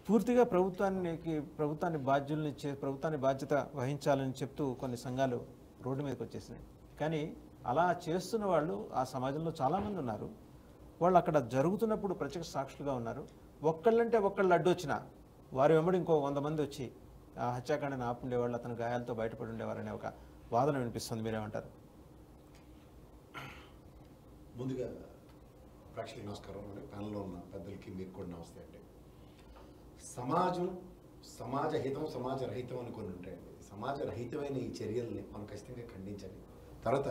పూర్తిగా ప్రభుత్వానికి ప్రభుత్వాన్ని బాధ్యుల్ని చే ప్రభుత్వాన్ని బాధ్యత వహించాలని చెప్తూ కొన్ని సంఘాలు రోడ్డు మీదకి వచ్చేసినాయి కానీ అలా చేస్తున్న వాళ్ళు ఆ సమాజంలో చాలామంది ఉన్నారు వాళ్ళు అక్కడ జరుగుతున్నప్పుడు ప్రత్యక్ష సాక్షులుగా ఉన్నారు ఒక్కళ్ళంటే ఒక్కళ్ళు అడ్డు వచ్చినా వారి వెంబడి ఇంకో వంద మంది వచ్చి ఆ హత్యాకాండని ఆపుండేవాళ్ళు అతను గాయాలతో బయటపడి ఉండేవారనే ఒక వాదన వినిపిస్తుంది మీరేమంటారు ముందుగా ప్రేక్షకులకు నమస్కారం అండి ప్యానల్లో ఉన్న పెద్దలకి మీకు కూడా నమస్తే అండి సమాజం సమాజ హితం సమాజ రహితం అని కొన్ని ఉంటాయండి సమాజ రహితమైన ఈ చర్యల్ని మనం ఖచ్చితంగా ఖండించాలి తర్వాత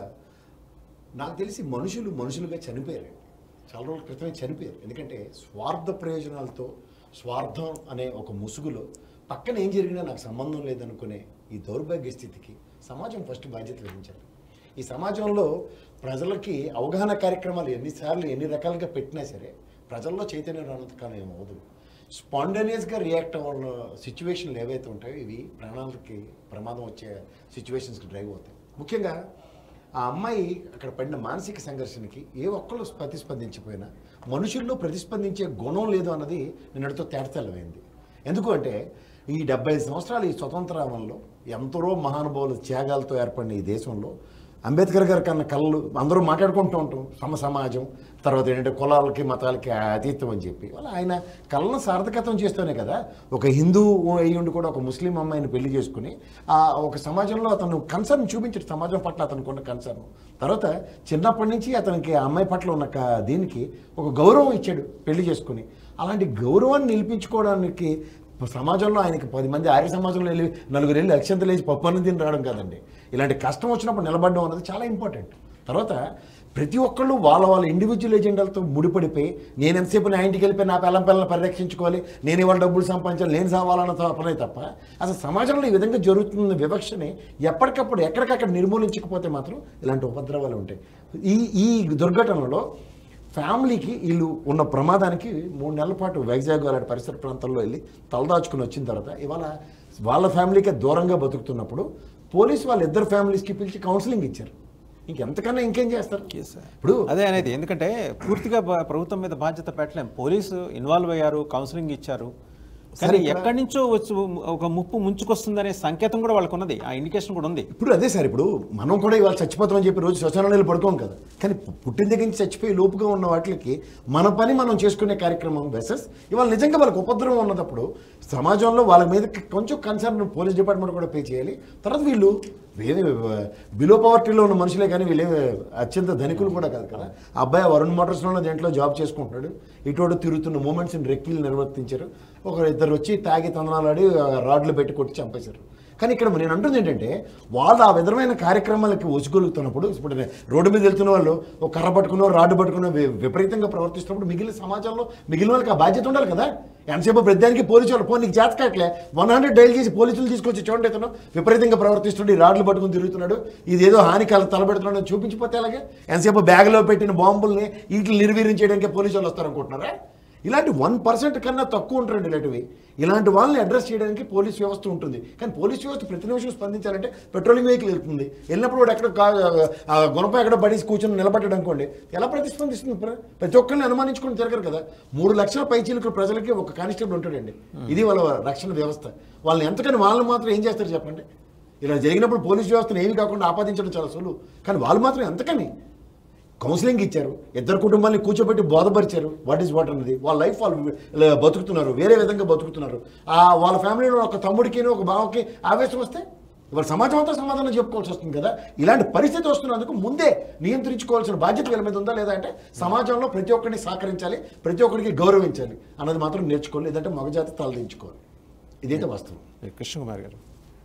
నాకు తెలిసి మనుషులు మనుషులుగా చనిపోయారండి చాలా రోజుల క్రితమే చనిపోయారు ఎందుకంటే స్వార్థ ప్రయోజనాలతో స్వార్థం అనే ఒక ముసుగులో పక్కన ఏం జరిగినా నాకు సంబంధం లేదనుకునే ఈ దౌర్భాగ్య స్థితికి సమాజం ఫస్ట్ బాధ్యత వహించాలి ఈ సమాజంలో ప్రజలకి అవగాహన కార్యక్రమాలు ఎన్నిసార్లు ఎన్ని రకాలుగా పెట్టినా సరే ప్రజల్లో చైతన్యం రానంతకాలం ఏమవదు స్పాండేనియస్గా రియాక్ట్ అవ్వడం సిచ్యువేషన్లు ఏవైతే ఉంటాయో ఇవి ప్రాణాలకి ప్రమాదం వచ్చే సిచ్యువేషన్స్కి డ్రైవ్ అవుతాయి ముఖ్యంగా ఆ అమ్మాయి అక్కడ పడిన మానసిక సంఘర్షణకి ఏ ఒక్కళ్ళు ప్రతిస్పందించిపోయినా మనుషుల్లో ప్రతిస్పందించే గుణం లేదు అన్నది నిన్నటితో తేటతెల్లమైంది ఎందుకు అంటే ఈ డెబ్బై సంవత్సరాలు ఈ స్వతంత్రామంలో ఎందరో మహానుభావుల త్యాగాలతో ఏర్పడిన ఈ దేశంలో అంబేద్కర్ గారి కన్నా కళ్ళు అందరూ మాట్లాడుకుంటూ ఉంటాం సమ సమాజం తర్వాత ఏంటంటే కులాలకి మతాలకి అతీతం అని చెప్పి వాళ్ళ ఆయన కళ్ళను సార్థకతం చేస్తూనే కదా ఒక హిందూ అయ్యి ఉండి కూడా ఒక ముస్లిం అమ్మాయిని పెళ్లి చేసుకుని ఆ ఒక సమాజంలో అతను కన్సర్న్ చూపించాడు సమాజం పట్ల అతనికి ఉన్న కన్సర్న్ తర్వాత చిన్నప్పటి నుంచి అతనికి ఆ అమ్మాయి పట్ల ఉన్న క- దీనికి ఒక గౌరవం ఇచ్చాడు పెళ్లి చేసుకుని అలాంటి గౌరవాన్ని నిలిపించుకోవడానికి సమాజంలో ఆయనకి పది మంది ఆర్య సమాజంలో వెళ్ళి నలుగురు వెళ్ళి అక్షంతలు వేసి పప్పు అన్నం తిని రావడం కాదండి ఇలాంటి కష్టం వచ్చినప్పుడు నిలబడడం అనేది చాలా ఇంపార్టెంట్ తర్వాత ప్రతి ఒక్కళ్ళు వాళ్ళ వాళ్ళ ఇండివిజువల్ ఎజెండాలతో ముడిపడిపోయి నేను ఎంతసేపు నా ఇంటికి వెళ్ళిపోయి నా పిల్లం పిల్లల్ని పరిరక్షించుకోవాలి నేను ఇవాళ డబ్బులు సంపాదించాలి నేను సావాలన్న తపనే తప్ప అసలు సమాజంలో ఈ విధంగా జరుగుతున్న వివక్షని ఎప్పటికప్పుడు ఎక్కడికక్కడ నిర్మూలించకపోతే మాత్రం ఇలాంటి ఉపద్రవాలు ఉంటాయి ఈ ఈ దుర్ఘటనలో ఫ్యామిలీకి వీళ్ళు ఉన్న ప్రమాదానికి మూడు నెలల పాటు వైజాగ్ అలాంటి పరిసర ప్రాంతాల్లో వెళ్ళి తలదాచుకుని వచ్చిన తర్వాత ఇవాళ వాళ్ళ ఫ్యామిలీకే దూరంగా బతుకుతున్నప్పుడు పోలీసు వాళ్ళ ఇద్దరు ఫ్యామిలీస్కి పిలిచి కౌన్సిలింగ్ ఇచ్చారు ఇంకెంతకన్నా ఇంకేం చేస్తారు ఇప్పుడు అదే అనేది ఎందుకంటే పూర్తిగా బ- ప్రభుత్వం మీద బాధ్యత పెట్టలేం పోలీసు ఇన్వాల్వ్ అయ్యారు కౌన్సిలింగ్ ఇచ్చారు కానీ ఎక్కడి నుంచో వచ్చి ఒక ముప్పు ముంచుకొస్తుందనే సంకేతం కూడా వాళ్ళకు ఉన్నది ఆ ఇండికేషన్ కూడా ఉంది ఇప్పుడు అదే సార్ ఇప్పుడు మనం కూడా ఇవాళ చచ్చిపోతామని చెప్పి రోజు శ్మశానాలు పడుకోం కదా కానీ పు- పుట్టిన దగ్గర నుంచి చచ్చిపోయి లోపుగా ఉన్న వాటికి మన పని మనం చేసుకునే కార్యక్రమం వెసెస్ ఇవాళ నిజంగా వాళ్ళకి ఉపద్రవం ఉన్నప్పుడు సమాజంలో వాళ్ళ మీద కొంచెం కన్సర్న్ పోలీస్ డిపార్ట్మెంట్ కూడా పే చేయాలి తర్వాత వీళ్ళు వేరే బిలో పవర్టీలో ఉన్న మనుషులే కానీ వీళ్ళే అత్యంత ధనికులు కూడా కాదు కదా ఆ అబ్బాయి వరుణ్ మోటార్స్లో దేంట్లో జాబ్ చేసుకుంటున్నాడు ఇటువంటి తిరుగుతున్న మూమెంట్స్ని రెక్కీలు నిర్వర్తించారు ఒక ఇద్దరు వచ్చి తాగి తందనాలాడి ఆ, రాడ్లు పెట్టి కొట్టి చంపేశారు కానీ ఇక్కడ నేను అంటుంది ఏంటంటే వాళ్ళు ఆ విధమైన కార్యక్రమాలకి వచ్చుగలుగుతున్నప్పుడు ఇప్పుడు నే- రోడ్డు మీద వెళ్తున్న వాళ్ళు ఒక కర్ర పట్టుకునో రాడ్డు పట్టుకునో వి- విపరీతంగా ప్రవర్తిస్తున్నప్పుడు మిగిలిన సమాజంలో మిగిలిన వాళ్ళకి ఆ బాధ్యత ఉండాలి కదా ఎంతసేపు ప్రతిదానికి పోలీసు వాళ్ళు పోనీ నీకు చేతకాట్లే వన్ హండ్రెడ్ డైల్ చేసి పోలీసులు తీసుకొచ్చి చూడండి ఇతను విపరీతంగా ప్రవర్తిస్తుండే ఈ రాడ్లు పట్టుకుని తిరుగుతున్నాడు ఇది ఏదో హాని కల తలబెడుతున్నాడు అని చూపించిపోతే అలాగే ఎంతసేపు బ్యాగ్లో పెట్టిన బాంబుల్ని వీటిని నిర్వీర్యం చేయడానికి పోలీసు వాళ్ళు వస్తారనుకుంటున్నారా ఇలాంటి వన్ పర్సెంట్ కన్నా తక్కువ ఉంటారండి ఇలాంటివి ఇలాంటి వాళ్ళని అడ్రస్ చేయడానికి పోలీస్ వ్యవస్థ ఉంటుంది కానీ పోలీస్ వ్యవస్థ ప్రతి నిమిషం స్పందించాలంటే పెట్రోలింగ్ వెహికల్ వెళ్తుంది వెళ్ళినప్పుడు వాడు ఎక్కడ కా- ఆ గుణపై ఎక్కడ పడేసి కూర్చొని నిలబడ్డాడు అనుకోండి ఎలా ప్రతిస్పందిస్తుంది ప్ర- ప్రతి ఒక్కరిని అనుమానించుకొని తిరగరు కదా మూడు లక్షల పైచీలకు ప్రజలకి ఒక కానిస్టేబుల్ ఉంటాడండి ఇది వాళ్ళ రక్షణ వ్యవస్థ వాళ్ళని ఎంతకని వాళ్ళని మాత్రం ఏం చేస్తారు చెప్పండి ఇలా జరిగినప్పుడు పోలీస్ వ్యవస్థను ఏమి కాకుండా ఆపాదించడం చాలా సులువు కానీ వాళ్ళు మాత్రం ఎంతకని కౌన్సిలింగ్ ఇచ్చారు ఇద్దరు కుటుంబాన్ని కూర్చోబెట్టి బోధపరిచారు వాట్ ఈస్ వాట్ అన్నది వాళ్ళ లైఫ్ వాళ్ళు ఇలా బతుకుతున్నారు వేరే విధంగా బతుకుతున్నారు ఆ వాళ్ళ ఫ్యామిలీలో ఒక తమ్ముడికి ఒక బావకి ఆవేశం వస్తే ఇవాళ సమాజం అంతా సమాధానం చెప్పుకోవాల్సి వస్తుంది కదా ఇలాంటి పరిస్థితి వస్తున్నందుకు ముందే నియంత్రించుకోవాల్సిన బాధ్యత వీళ్ళ మీద ఉందా లేదా అంటే సమాజంలో ప్రతి ఒక్కరిని సహకరించాలి ప్రతి ఒక్కరికి గౌరవించాలి అన్నది మాత్రం నేర్చుకోవాలి లేదంటే మగజాతి తలదించుకోవాలి ఇదైతే వాస్తవం కృష్ణకుమార్ గారు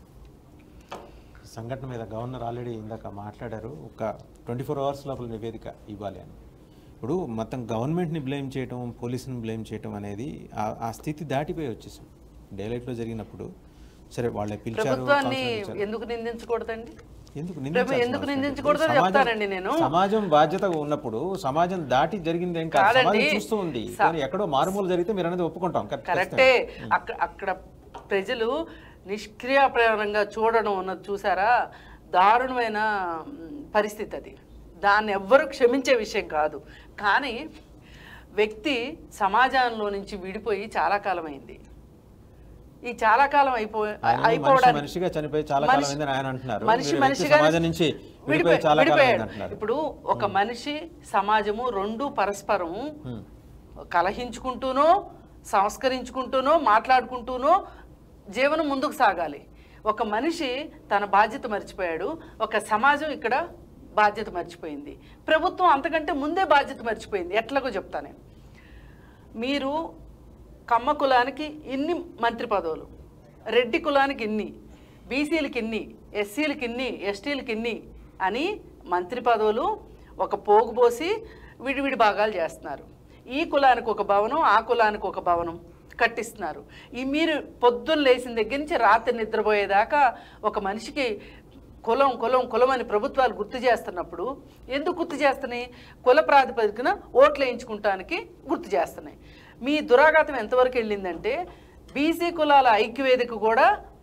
సంఘటన మీద గవర్నర్ ఆల్రెడీ ఇందాక మాట్లాడారు ఒక ట్వంటీ ఫోర్ అవర్స్ లోపల నివేదిక ఇవ్వాలి అని ఇప్పుడు మొత్తం గవర్నమెంట్ని బ్లేమ్ చేయటం పోలీసుని బ్లేమ్ చేయటం అనేది ఆ- ఆ స్థితి దాటిపోయి వచ్చేసాం డైలైట్లో జరిగినప్పుడు సరే వాళ్ళే పిలిచారు ప్రభుత్వాన్ని కౌన్సిలింగ్ ఇచ్చారు. ఎందుకు నిందించకూడదండి ఎందుకు ప్రభు- నిందించాల్సిన ఎందుకు అవసరం లేదు. నిందించకూడదో సమాజం- చెప్తానండి నేను. సమాజం బాధ్యత ఉన్నప్పుడు సమాజం దాటి జరిగింది ఏం కాదు కాదండి. సమాజం చూస్తూ ఉంది స- కానీ ఎక్కడో మారుమూల జరిగితే మీరు అనేది ఒప్పుకుంటాం కరెక్ట్ కరెక్టే అక్కడ అక్కడ ప్రజలు నిష్క్రియాప్రయంగా చూడడం ఉన్నది చూసారా దారుణమైన మ్, పరిస్థితి అది దాన్ని ఎవ్వరు క్షమించే విషయం కాదు కానీ వ్యక్తి సమాజంలో నుంచి విడిపోయి చాలా కాలం అయింది ఈ చాలా కాలం అయిపో ఆయన మనిషి అయిపోవడానికి మనిషిగా చనిపోయి చాలా కాలం మనిషి- అయిందని ఆయన అంటున్నారు మనిషి వీళ్ళ వ్యక్తి మనిషిగా సమాజం నుంచి విడిపోయి విడిపోయి- చాలా కాలం విడిపోయాడు. అయింది అంటున్నారు ఇప్పుడు ఒక మనిషి సమాజము రెండు పరస్పరం హ్మ్. కలహించుకుంటూనో సంస్కరించుకుంటూనో మాట్లాడుకుంటూనో జీవనం ముందుకు సాగాలి ఒక మనిషి తన బాధ్యత మర్చిపోయాడు ఒక సమాజం ఇక్కడ బాధ్యత మర్చిపోయింది ప్రభుత్వం అంతకంటే ముందే బాధ్యత మర్చిపోయింది ఎట్లాగో చెప్తానే మీరు కమ్మ కులానికి ఇన్ని మంత్రి పదవులు రెడ్డి కులానికి ఇన్ని బీసీలకి ఇన్ని ఎస్సీలకి ఇన్ని ఎస్టీలకి ఇన్ని అని మంత్రి పదవులు ఒక పోగు పోసి విడివిడి భాగాలు చేస్తున్నారు ఈ కులానికి ఒక భవనం ఆ కులానికి ఒక భవనం కట్టిస్తున్నారు ఈ మీరు పొద్దున్న లేచిన దగ్గర నుంచి రాత్రి నిద్రపోయేదాకా ఒక మనిషికి కులం కులం కులం అని ప్రభుత్వాలు గుర్తు చేస్తున్నప్పుడు ఎందుకు గుర్తు చేస్తున్నాయి కుల ప్రాతిపదికన ఓట్లు వేయించుకుంటానికి గుర్తు చేస్తున్నాయి మీ దురాఘాతం ఎంతవరకు వెళ్ళిందంటే బీసీ కులాల ఐక్యవేదిక కూడా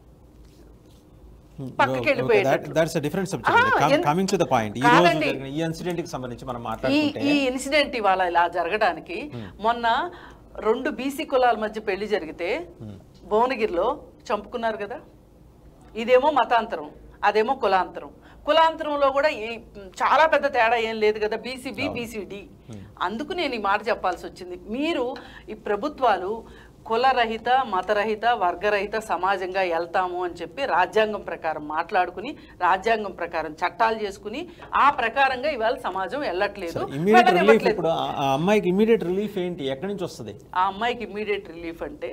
పక్కకి వెళ్ళిపోయేటట్లు. దట్స్ డిఫరెంట్ ఆ, సబ్జెక్ట్ ఎన్- కమింగ్ టు ద పాయింట్ ఈ రోజు కాదండి. జరిగిన ఈ ఇన్సిడెంట్ కి సంబంధించి మనం ఈ మాట్లాడుకుంటే ఈ ఇన్సిడెంట్ ఇవాళ ఇలా జరగడానికి మొన్న రెండు బీసీ కులాల మధ్య పెళ్లి జరిగితే భువనగిరిలో చంపుకున్నారు కదా ఇదేమో మతాంతరం అదేమో కులాంతరం కులాంతరంలో కూడా ఈ చాలా పెద్ద తేడా ఏం లేదు కదా బీసీబీ బీసీడి అందుకు నేను ఈ మాట చెప్పాల్సి వచ్చింది మీరు ఈ ప్రభుత్వాలు కులరహిత మతరహిత వర్గరహిత సమాజంగా వెళ్తాము అని చెప్పి రాజ్యాంగం ప్రకారం మాట్లాడుకుని రాజ్యాంగం ప్రకారం చట్టాలు చేసుకుని ఆ ప్రకారంగా ఇవాళ సమాజం వెళ్ళట్లేదు ఇమ్మీడియట్ రిలీఫ్ వెళ్ళనివ్వట్లేదు. ఇప్పుడు ఆ ఆ అమ్మాయికి ఇమ్మీడియట్ రిలీఫ్ ఏంటి ఎక్కడి నుంచి వస్తుంది ఆ అమ్మాయికి ఇమ్మీడియట్ రిలీఫ్ అంటే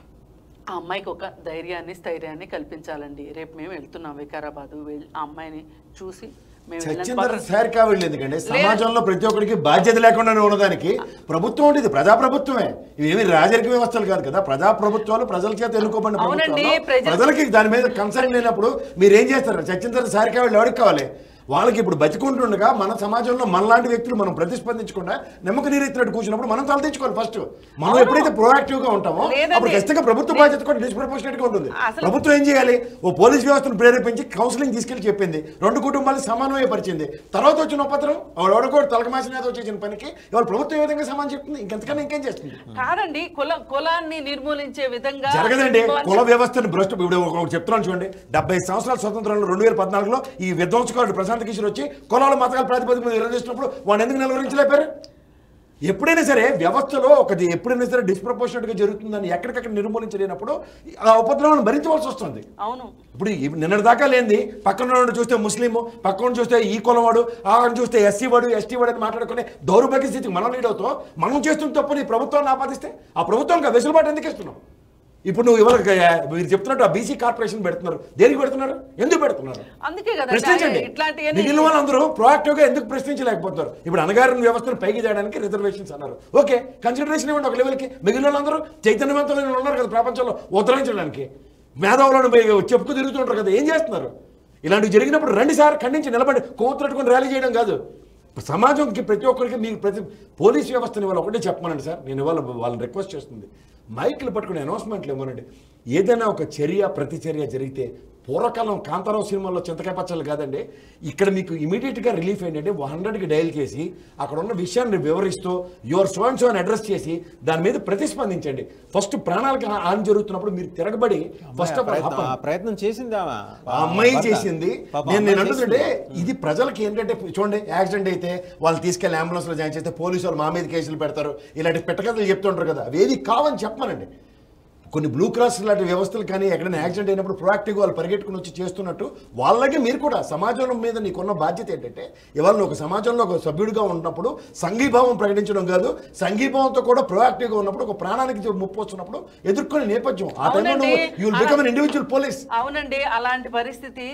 ఆ అమ్మాయికి ఒక ధైర్యాన్ని స్థైర్యాన్ని కల్పించాలండి రేపు మేము వెళ్తున్నాం వికారాబాద్ వెళ్ళి ఆ అమ్మాయిని చూసి మేము వెళ్ళిన సత్యేంద్ర పక్క- సార్ కావాలి ఎందుకంటే సమాజంలో ప్రతి ఒక్కరికి బాధ్యత లేకుండా ఉన్నదానికి ప్రభుత్వం ఉండేది ప్రజాప్రభుత్వమే ఇవేమి రాజరిక వ్యవస్థలు కాదు కదా ప్రజాప్రభుత్వాలు ప్రజల చేత ఎన్నుకోబడిన అవునండి, ప్రభుత్వాలు ప్రజలు- ప్రజలకి దాని మీద కన్సర్న్ లేనప్పుడు మీరు ఏం చేస్తారు సత్యేంద్ర సార్ కావాలి ఎవరికి కావాలి వాళ్ళకి ఇప్పుడు బతికుంటుండగా మన సమాజంలో మనలాంటి వ్యక్తులు మనం ప్రతిస్పందించకుండా నిమ్మక నీరెత్తినట్టు కూర్చున్నప్పుడు మనం తలదించుకోవాలి ఫస్ట్ మనం ఎప్పుడైతే ప్రొయాక్టివ్ గా ఉంటామో లేదండి. అప్పుడు ఖచ్చితంగా ప్రభుత్వ బాధ్యత కూడా డిస్ప్రపోర్షనేట్ గా ఉంటుంది అసలు- ప్రభుత్వం ఏం చేయాలి ఓ పోలీస్ వ్యవస్థను ప్రేరేపించి కౌన్సిలింగ్ తీసుకెళ్లి చెప్పింది రెండు కుటుంబాలు సమన్వయపరిచింది తర్వాత వచ్చిన పత్రం వాడు కూడా తలకమాసిన మీద వచ్చేసిన పనికి ఇవాళ ప్రభుత్వం ఏ విధంగా సమానం చెప్తుంది ఇంకెంతకన్నా ఇంకేం చేస్తుంది కాదండి కుల కులాన్ని నిర్మూలించే విధంగా జరగదండి మంచి- కుల వ్యవస్థను భ్రష్టు ఇప్పుడు ఒక- ఒకటి చెప్తున్నాను చూడండి డెబ్బై సంవత్సరాల స్వతంత్రంలో రెండు వేల పద్నాలుగులో ఈ విధ్వంసకారుడు ప్రశాంత్ కిషోర్ వచ్చి కులాల మతకాల ప్రాతిపదిక మీద విరమిస్తున్నప్పుడు వాడిని ఎందుకు నిలవరించలేపారు ఎప్పుడైనా సరే వ్యవస్థలో ఒకటి ఎప్పుడైనా సరే disproportionate గా జరుగుతుందని ఎక్కడికక్కడ నిర్మూలించలేనప్పుడు ఆ ఉపద్రవాన్ని భరించవలసి వస్తుంది అవును ఇప్పుడు ఈ నిన్నటి దాకా లేనిది పక్కన వాడు చూస్తే ముస్లిం పక్కన చూస్తే ఈ కులం వాడు ఆ చూస్తే ఎస్సీ వాడు ఎస్టీ వాడు అని మాట్లాడుకునే దౌర్భాగ్య స్థితికి మనం లీడ్ అవుతాం మనం చేస్తున్న తప్పుని ప్రభుత్వాన్ని ఆపాదిస్తే ఆ ప్రభుత్వానికి ఆ వెసులుబాటు ఎందుకు ఇస్తున్నాం ఇప్పుడు నువ్వు ఇవాళ మీరు చెప్తున్నట్టు ఆ బీసీ కార్పొరేషన్ పెడుతున్నారు దేనికి పెడుతున్నారు ఎందుకు పెడుతున్నారు అందుకే కదా ప్రశ్నించండి ఇట్లాంటివన్నీ మిగిలిన వాళ్ళందరూ proactive గా ఎందుకు ప్రశ్నించలేకపోతున్నారు ఇప్పుడు అనగారిన వ్యవస్థను పైకి చేయడానికి రిజర్వేషన్స్ అన్నారు ఓకే కన్సిడరేషన్ ఇవ్వండి ఒక లెవెల్కి మిగిలిన వాళ్ళందరూ చైతన్యవంతులైన వాళ్ళు ఉన్నారు కదా ప్రపంచంలో ఉద్ధరించడానికి మేధావులను పోయి చెప్పుకు తిరుగుతుంటారు కదా ఏం చేస్తున్నారు ఇలాంటివి జరిగినప్పుడు రండి సార్ ఖండించి నిలబడి కోతులట్టుకుని ర్యాలీ చేయడం కాదు సమాజంకి ప్రతి ఒక్కరికి మీకు ప్రతి పోలీస్ వ్యవస్థని వాళ్ళు ఒకటే చెప్పమనండి సార్ నేను ఇవాళ వాళ్ళని రిక్వెస్ట్ చేస్తుంది మైకులు పట్టుకుని అనౌన్స్మెంట్లు ఇవ్వనండి ఏదైనా ఒక చర్య ప్రతిచర్య జరిగితే పూర్వకాలం కాంతారావు సినిమాలో చింతకాయ పచ్చళ్ళు కాదండి ఇక్కడ మీకు ఇమీడియట్గా రిలీఫ్ ఏంటంటే హండ్రెడ్కి డయల్ చేసి అక్కడ ఉన్న విషయాన్ని వివరిస్తూ యువర్ సో అండ్ సో అని అడ్రస్ చేసి దాని మీద ప్రతిస్పందించండి ఫస్ట్ ప్రాణాలకు హాని జరుగుతున్నప్పుడు మీరు తిరగబడి ఫస్ట్ ఆఫ్ ప్రయత్నం- ఆ ఆల్ ప్రయత్నం చేసింది ఆమె. ఆ అమ్మాయి భర్త. చేసింది పాపం నేను నేను అమ్మాయి అంటుందంటే చేసింది. ఇది ప్రజలకి ఏంటంటే చూడండి యాక్సిడెంట్ అయితే వాళ్ళు తీసుకెళ్లి అంబులెన్స్ లో జాయిన్ చేస్తే పోలీసు వాళ్ళు మా మీద కేసులు పెడతారు ఇలాంటి పెట్టకథలు చెప్తుంటారు కదా అవి ఏది కావని చెప్పమనండి కొన్ని బ్లూ క్రాస్ లాంటి వ్యవస్థలు కానీ ఎక్కడైనా యాక్సిడెంట్ అయినప్పుడు ప్రొయాక్టివ్గా వాళ్ళు పరిగెట్టుకుని వచ్చి చేస్తున్నట్టు వాళ్ళకి మీరు కూడా సమాజం మీద నీకున్న బాధ్యత ఏంటంటే ఇవాళ నువ్వు ఒక సమాజంలో ఒక సభ్యుడిగా ఉన్నప్పుడు సంఘీభావం ప్రకటించడం కాదు సంఘీభావంతో కూడా ప్రొయాక్టివ్గా ఉన్నప్పుడు ఒక ప్రాణానికి ముప్పు వస్తున్నప్పుడు ఎదుర్కొనే నేపథ్యం ఆ టైంలో అవునండి. నువ్వు you will become an individual police అవునండి అలాంటి పరిస్థితి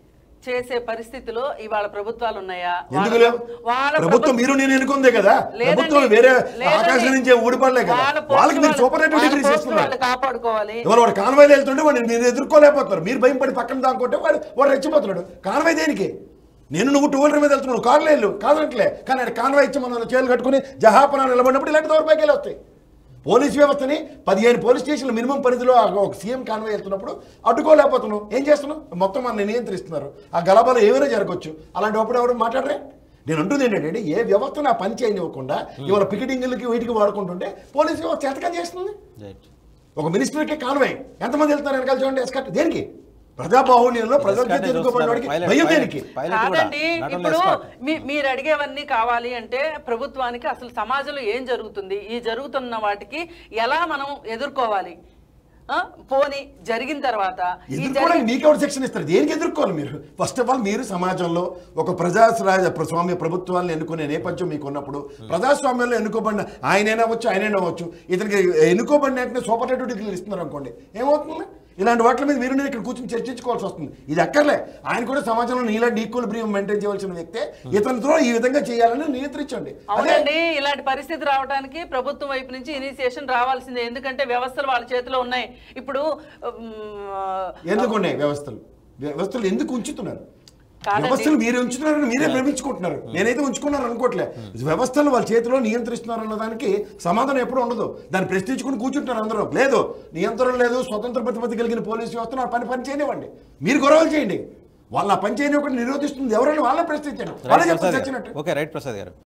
చేసే పరిస్థితిలో ఇవాళ ప్రభుత్వాలు ఉన్నాయా ఎందుకు వాళ్ళ- లేవు వాళ్ళ ప్రభుత్వం మీరు నేను ఎన్నుకుందే కదా లేదండి. ప్రభుత్వం వేరే లేదండి. ఆకాశం నుంచి ఊడిపడలే కదా వాళ్ళ పోస్టులు వాళ్ళకి మీరు వాళ్ళు- సూపర్ నెట్ వాళ్ళ డిగ్రీస్ పోస్టులు ఇస్తున్నారు వాళ్ళు కాపాడుకోవాలి ఇవాళ వాడు కాన్వాయ్లో వెళ్తుంటే వాడిని మీరు ఎదుర్కోలేకపోతున్నారు మీరు భయం పడి పక్కన దాక్కుంటే వాడు వాడు రెచ్చిపోతున్నాడు కాన్వాయ్ దేనికి నేను నువ్వు టూ వీలర్ మీద వెళ్తున్నావు కార్లో వెళ్ళు కాదనట్లే కానీ ఆయన కాన్వాయ్ ఇచ్చి మనం చేతులు కట్టుకుని జహాపన నిలబడినప్పుడు ఇలాంటి దౌర్భాగ్యాలు వస్తాయి పోలీస్ వ్యవస్థని పదిహేను పోలీస్ స్టేషన్ల మినిమం పరిధిలో ఆ ఒక సీఎం కాన్వాయ్ వెళ్తున్నప్పుడు అడ్డుకోలేకపోతున్నావు ఏం చేస్తున్నావు మొత్తం మన నియంత్రిస్తున్నారు ఆ గలబాలో ఏమైనా జరగచ్చు అలాంటి అప్పుడు ఎవరు మాట్లాడరే నేను అంటుంది ఏంటంటే ఏ వ్యవస్థను ఆ పని చేయనివ్వకుండా ఇవాళ పికెటింగ్లకి వీటికి వాడుకుంటుంటే పోలీస్ వ్యవస్థ ఎంతకని చేస్తుంది Right. ఒక మినిస్టర్కి కాన్వే ఎంతమంది వెళ్తారు వెనకాల చూడండి ఎస్కట్ దేనికి ప్రజాబాహుళ్యంలో ప్రజల చేత Escort ఎదుర్కోబడిన వాడికి pilot- భయం pilot- దేనికి pilot కూడా, కాదండి not only ఇప్పుడు escort. మీ- మీరు అడిగేవన్నీ కావాలి అంటే ప్రభుత్వానికి అసలు సమాజంలో ఏం జరుగుతుంది ఈ జరుగుతున్న వాటికి ఎలా మనం ఎదుర్కోవాలి ఆ? పోని జరిగిన తర్వాత ఈ ఎదుర్కోవడానికి జరిగి- మీకు ఎవరు శిక్షణ ఇస్తారు దేనికి ఎదుర్కోవాలి మీరు ఫస్ట్ ఆఫ్ ఆల్ మీరు సమాజంలో ఒక ప్రజాస్వామ్య స్వామ్య ప్రభుత్వాలను ఎన్నుకునే నేపథ్యం మీకు ఉన్నప్పుడు ప్రజాస్వామ్యంలో ఎన్నుకోబడిన ఆయనైనా అవ్వచ్చు ఆయనైనా అవ్వచ్చు ఇతనికి ఎన్నుకోబడిన వెంటనే సూపర్లేటివ్ డిగ్రీలు ఇస్తున్నారు అనుకోండి ఏమవుతుంది ఇలాంటి వాటి మీద మీరు నేను ఇక్కడ కూర్చొని చర్చించుకోవాల్సి వస్తుంది ఇది అక్కర్లే ఆయన కూడా సమాజంలో నీలాంటి ఈక్వల్ బ్రియం మెయింటైన్ చేయవలసిన వ్యక్తే ఇతనితో ఈ విధంగా చేయాలని నియంత్రించండి అదే అవునండి ఇలాంటి పరిస్థితి రావడానికి ప్రభుత్వం వైపు నుంచి ఇనిషియేషన్ రావాల్సిందే ఎందుకంటే వ్యవస్థలు వాళ్ళ చేతిలో ఉన్నాయి ఇప్పుడు ఉమ్, ఎందుకు ఉన్నాయి వ్యవస్థలు వ్యవస్థలు ఎందుకు ఉంచుతున్నారు కాదండి. వ్యవస్థలు మీరు ఉంచుతున్నారని మీరే భ్రమించుకుంటున్నారు నేనైతే ఉంచుకున్నారు అనుకోవట్లే వ్యవస్థలు వాళ్ళ చేతిలో నియంత్రిస్తున్నారు అన్న దానికి సమాధానం ఎప్పుడు ఉండదు దాన్ని ప్రశ్నించుకుని కూర్చుంటారు అందరూ లేదు నియంత్రణ లేదు స్వతంత్ర ప్రతిపత్తి కలిగిన పోలీసు వ్యవస్థ నా పని పని చేయనివ్వండి మీరు గొడవలు చేయండి వాళ్ళ పని చేయనివ్వకుండా నిరోధిస్తుంది ఎవరైనా వాళ్ళే ప్రశ్నించండి వాళ్ళే రైట్ చెప్తారు ప్రసాద్ చచ్చినట్టు గారు ఓకే రైట్ ప్రసాద్ గారు